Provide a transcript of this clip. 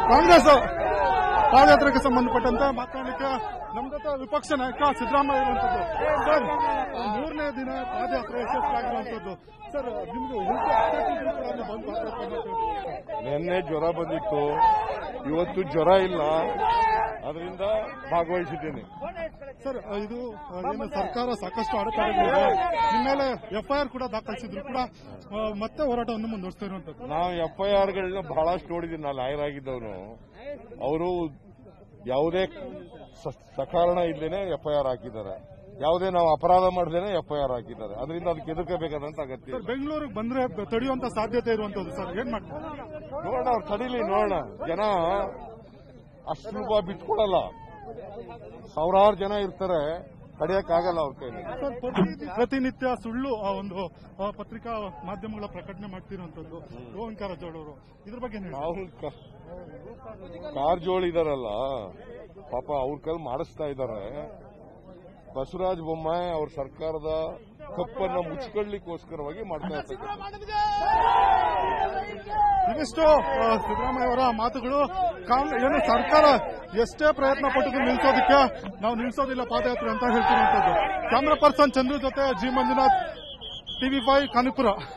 ಕಾಂಗ್ರೆಸ್ ಪಾದಯಾತ್ರೆಗೆ ಸಂಬಂಧಪಟ್ಟಂತೆ ಮಾತನಾಡಲಿಕ್ಕೆ ನಮ್ಮ ಜೊತೆ ವಿಪಕ್ಷ ನಾಯಕ ಸಿದ್ದರಾಮಯ್ಯ ಇರುವಂತದ್ದು ಸರ್ ಮೂರನೇ ದಿನ ಪಾದಯಾತ್ರೆ ಯಶಸ್ವಿಯಾಗಿರುವಂತದ್ದು ಸರ್ ನಿಮ್ಗೆ ಹೆಲ್ತ್ ಅಪ್ಡೇಟ್ ಇದ್ರೂ ಕೂಡ ನೀವು ಬಂದು ಪಾದಯಾತ್ರೆ ಮಾಡ್ತೀವಿ. ನಿನ್ನೆ ಜ್ವರ ಬಂದಿತ್ತು ಇವತ್ತು ಜ್ವರ ಇಲ್ಲ ಅದರಿಂದ ಭಾಗವಹಿಸಿದ್ದೇನೆ ಸರ್ ಇದು ಆ, ಏನು ಸರ್ಕಾರ ಸಾಕಷ್ಟು ಅಡೆತಡೆಗಳಿದೆ ನಿಮ್ಮ ಮೇಲೆ ಎಫ್ಐಆರ್ ಕೂಡ ದಾಖಲಿಸಿದ್ರು ಕೂಡ ಆ, ಮತ್ತೆ ಹೋರಾಟವನ್ನು ಮುಂದುವರಿಸ್ತಾ ಇರುವಂತದ್ದು ನಾವು ಎಫ್ ಐ ಆರ್ಗಳನ್ನ ಬಹಳಷ್ಟು ನೋಡಿದ್ದೀನಿ ನಾನು ಲಾಯರ್ ಆಗಿದ್ದವನು ಅವರು ಯಾವುದೇ ಸ- ಸಕಾರಣ ಇಲ್ದೇನೆ ಎಫ್ ಐ ಆರ್ ಹಾಕಿದ್ದಾರೆ ಯಾವುದೇ ನಾವು ಅಪರಾಧ ಮಾಡದೇನೆ ಎಫ್ ಐ ಆರ್ ಹಾಕಿದ್ದಾರೆ ಅದರಿಂದ ಅದಕ್ಕೆ ಎದುರ್ಕೋಬೇಕಾದಂತ ಅಗತ್ಯ ಸರ್ ಇಲ್ಲ. ಬೆಂಗಳೂರಿಗೆ ಬಂದ್ರೆ ತಡೆಯುವಂತ ಸಾಧ್ಯತೆ ಇರುವಂತದ್ದು ಸರ್ ಏನ್ ಮಾಡ್ತಾರೆ ನೋಡೋಣ ಅವ್ರು ತಡೀಲಿ ನೋಡೋಣ ಜನ ಅಷ್ಟು ಸುಲಭ ಬಿಟ್ಕೊಡಲ್ಲ ಸಾವಿರಾರು ಜನ ಇರ್ತಾರೆ ತಡೆಯಕ್ಕಾಗಲ್ಲ ಅವ್ರ ಕೈಲಿ ಸರ್ ಪ್ರತಿ- ಪ್ರತಿನಿತ್ಯ ಸುಳ್ಳು ಆ ಒಂದು ಆ, ಪತ್ರಿಕಾ ಮಾಧ್ಯಮಗಳ ಪ್ರಕಟಣೆ ಮಾಡ್ತಿರುವಂತದ್ದು ಓಂಕಾರ ಜೋಳವರು ಇದ್ರ ಬಗ್ಗೆ ಏನ್ ಹೇಳ್ತೀರಾ? ರಾಹುಲ್ ಕಾ- ಕಾರಜೋಳ ಇದಾರಲ್ಲ ಪಾಪ ಅವ್ರ ಕೈಲಿ ಮಾಡಿಸ್ತಾ ಇದ್ದಾರೆ ಬಸವರಾಜ ಬೊಮ್ಮಾಯಿ ಅವ್ರ ಸರ್ಕಾರದ ತಪ್ಪನ್ನ ಮುಚ್ಕೊಳ್ಳಿಕ್ಕೋಸ್ಕರವಾಗಿ ಮಾಡ್ತಾ ಇರ್ತಕ್ಕಂಥ ಇದಿಷ್ಟು ಆ, ಸಿದ್ದರಾಮಯ್ಯ ಅವರ ಮಾತುಗಳು ಕಾಂಗ್- ಏನು ಸರ್ಕಾರ ಎಷ್ಟೇ ಪ್ರಯತ್ನ ಪಟ್ಟಿದ್ರು ನಿಲ್ಸೋದಕ್ಕೆ ನಾವು ನಿಲ್ಸೋದಿಲ್ಲ ಪಾದಯಾತ್ರೆ ಅಂತ ಹೇಳ್ತಿರುವಂತದ್ದು ಕ್ಯಾಮ್ರಾ ಪರ್ಸನ್ ಚಂದ್ರು ಜೊತೆ ಜಿ ಮಂಜುನಾಥ್ ಟಿವಿ ಫೈವ್ ಕಾನಿಪುರ